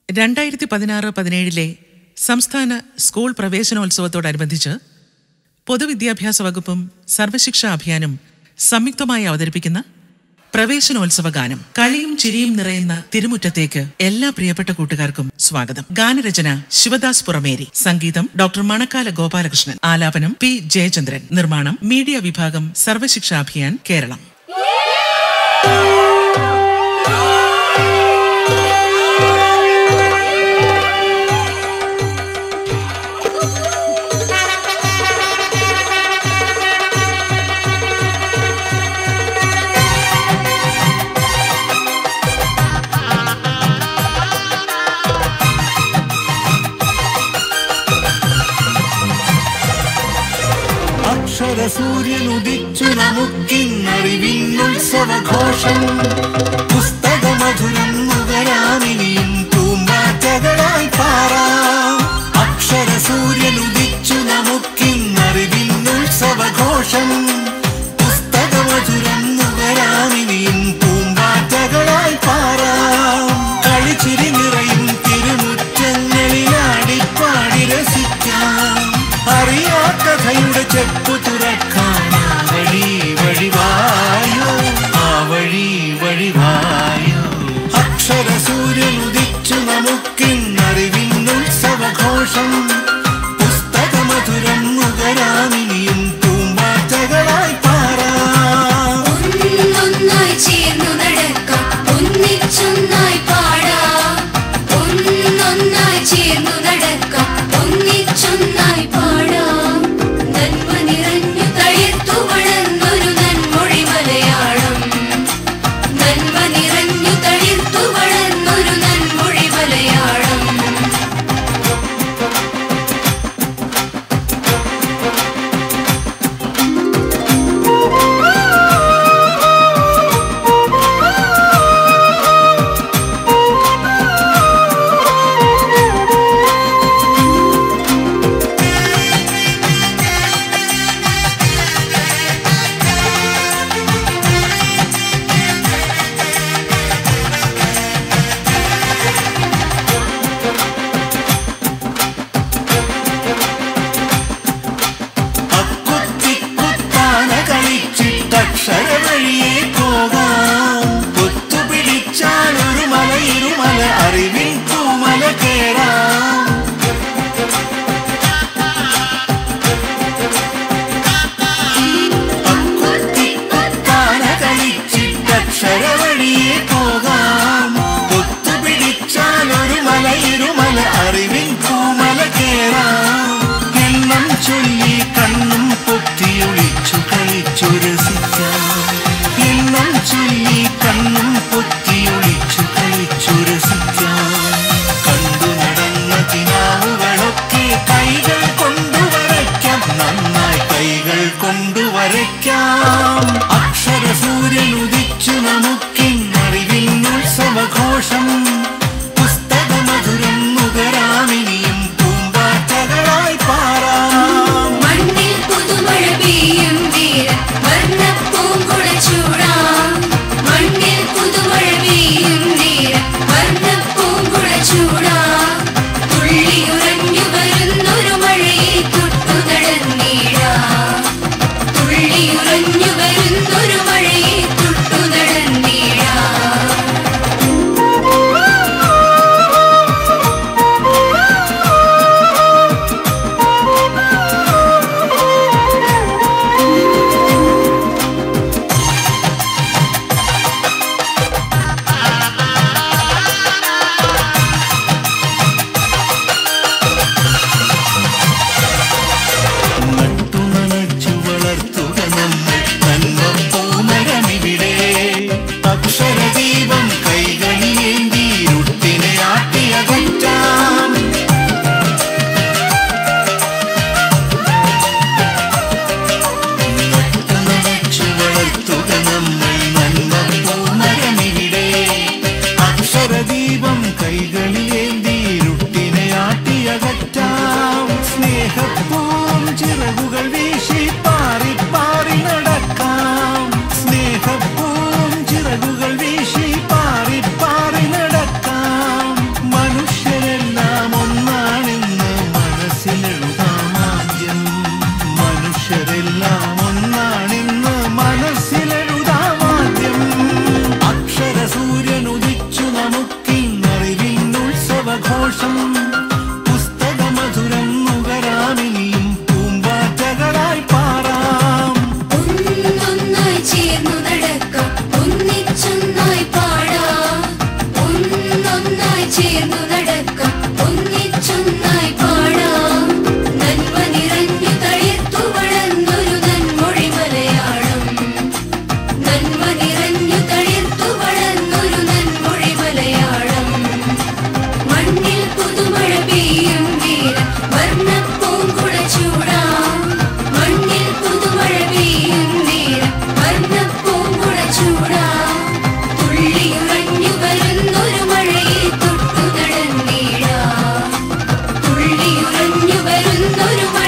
രണ്ടായിരത്തി പതിനാറ് പതിനേഴിലെ സംസ്ഥാന സ്കൂൾ പ്രവേശനോത്സവത്തോടനുബന്ധിച്ച് പൊതുവിദ്യാഭ്യാസ വകുപ്പും സർവശിക്ഷാ അഭിയാനും സംയുക്തമായി അവതരിപ്പിക്കുന്ന പ്രവേശനോത്സവ ഗാനം കളിയും ചിരിയും നിറയുന്ന തിരുമുറ്റത്തേക്ക് എല്ലാ പ്രിയപ്പെട്ട കൂട്ടുകാർക്കും സ്വാഗതം ഗാനരചന ശിവദാസ് പുറമേരി സംഗീതം ഡോക്ടർ മണക്കാല ഗോപാലകൃഷ്ണൻ ആലാപനം പി ജയചന്ദ്രൻ നിർമ്മാണം മീഡിയ വിഭാഗം സർവശിക്ഷാ അഭിയാൻ കേരളം അക്ഷര സൂര്യനുദിച്ചു നമുക്കിന്നറിവിന്നുത്സവഘോഷം പുസ്തകമധുരം നുകരാമിനിയും പൂമ്പാറ്റകളായി പാറാം അക്ഷര സൂര്യനുദിച്ചു നമുക്കിന്നറിവിന്നുത്സവഘോഷം പുസ്തകമധുരം നുകരാമിനിയും പൂമ്പാറ്റകളായി പാറാം കളിച്ചിരി നിറയും തിരുമുറ്റങ്ങളിലാടിപ്പാടി രസിക്കാം അറിയാ കഥയുടെ ചെപ്പു തുറക്കാൻ ആ വഴി വഴിവായോ ആ വഴി വഴിവായോ അക്ഷര സൂര്യൻ ഉദിച്ചു നമുക്കിന്നറിവിന്നുത്സവഘോഷം പുസ്തകമധുരം നുകരാമിനിയും പൂമ്പാറ്റകളായി പാറാം ഒന്നൊന്നായി ചേർന്നു നടക്കാം ഒന്നിച്ചൊന്നായി പാടാം ഒന്നൊന്നായി ചേർന്നു നടക്കാം ഒന്നിച്ചൊന്നായി പാടാം നന്മ നിറഞ്ഞു തളിർത്തു വളർന്നൊരു നന്മൊഴി മലയാളം നന്മ നിറഞ്ഞു തളിർത്തു വളർന്നൊരു നന്മൊഴി മലയാളം ചേർന്നൊരു